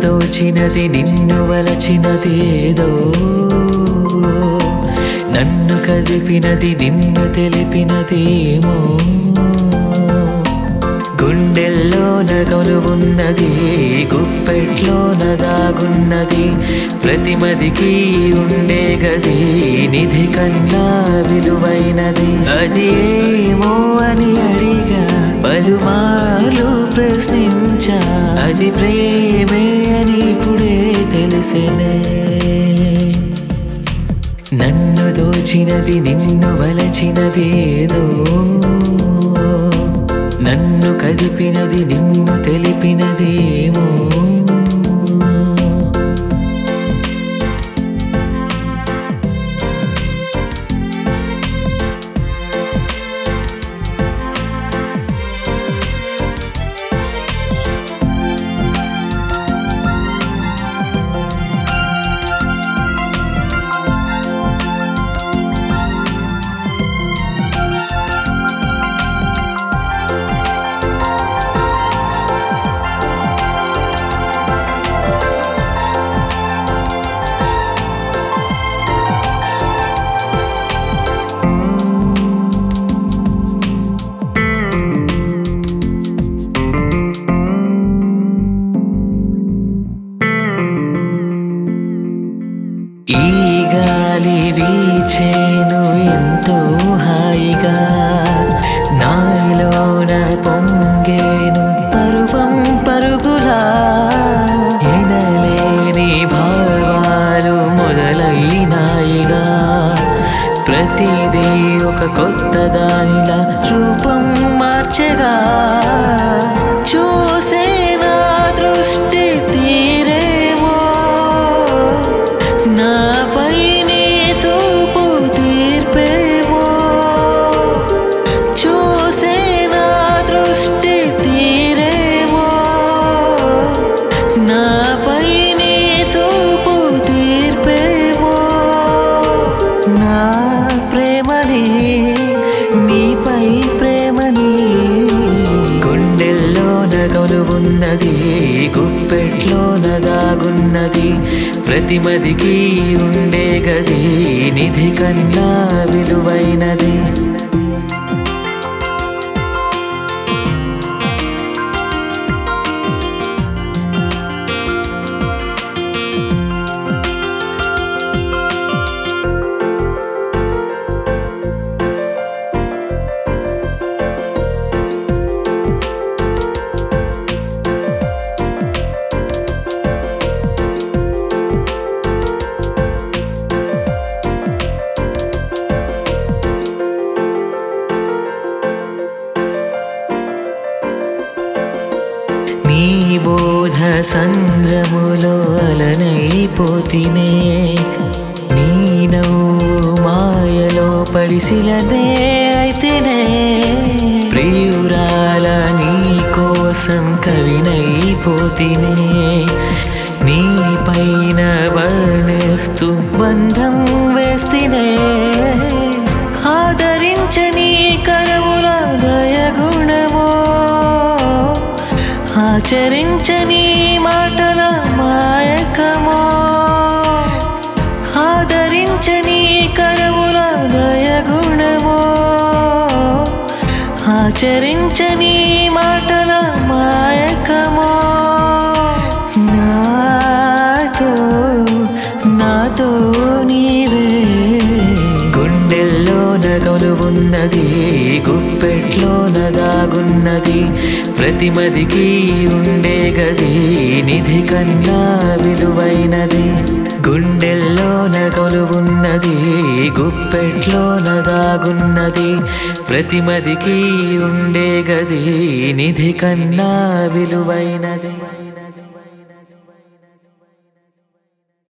దోచినది నిన్ను వలచినది ఏదో నన్ను కదిపినది నిన్ను తెలిపినది ఏమో గుండెల్లోన కొలువున్నది గుప్పెట్లోన దాగున్నది ప్రతిమదికి ఉండే గది నిధి కన్నా విలువైనది అది ఏమో అని అడిగా పలుమార్లు ప్రశ్నించా అది ప్రేమే అని ఇప్పుడే తెలిసినే నన్ను దోచినది నిన్ను వలచినది ఏదో నన్ను కదిపినది నిన్ను తెలిపినది ఏమో ఈ గాలి వీచేను ఎంతో హాయిగా నాలోన పొంగేను పరువం పరుగులా ఎనలేని భావాలు మొదలైనాయిగా ప్రతిదీ ఒక కొత్త దానిలా రూపం మార్చగా చూసే నా దృష్టి తీరేమో నాపై నీ చూపు తీర్పేమో చూసే నా దృష్టి తీరేమో నాపై నీ చూపు తీర్పేమో నా ప్రేమని నీపై ప్రేమని గుండెల్లోన కొలువున్నది గుప్పెట్లోన దాగున్నది ప్రతిమదికి ఉండే గది నిధి కన్నా విలువైనది నీ బోధ సంద్రములో అలనైపోతినే నీ నవ్వు మాయలో పడిసిలనే అయితేనే ప్రియురాల నీ కోసం కవినైపోతినే నీ పైన వర్ణిస్తూ బంధం వేస్తేనే ఆదరించని కరముల దయగుణమో ఆచరించని మాటల మాయకమో ఆదరించని కరముల దయగుణమో ఆచరించని మాటల మాయకమో నాతో నాతో నీవే గుండెల్లోన కొలువున్నది గుప్పెట్లోన దాగున్నది ప్రతిమదికి ఉండే గది నిధి కన్నా విలువైనది గుండెల్లోన కొలువున్నది గుప్పెట్లోన దాగున్నది ప్రతిమదికి ఉండే గది నిధి కన్నా విలువైనది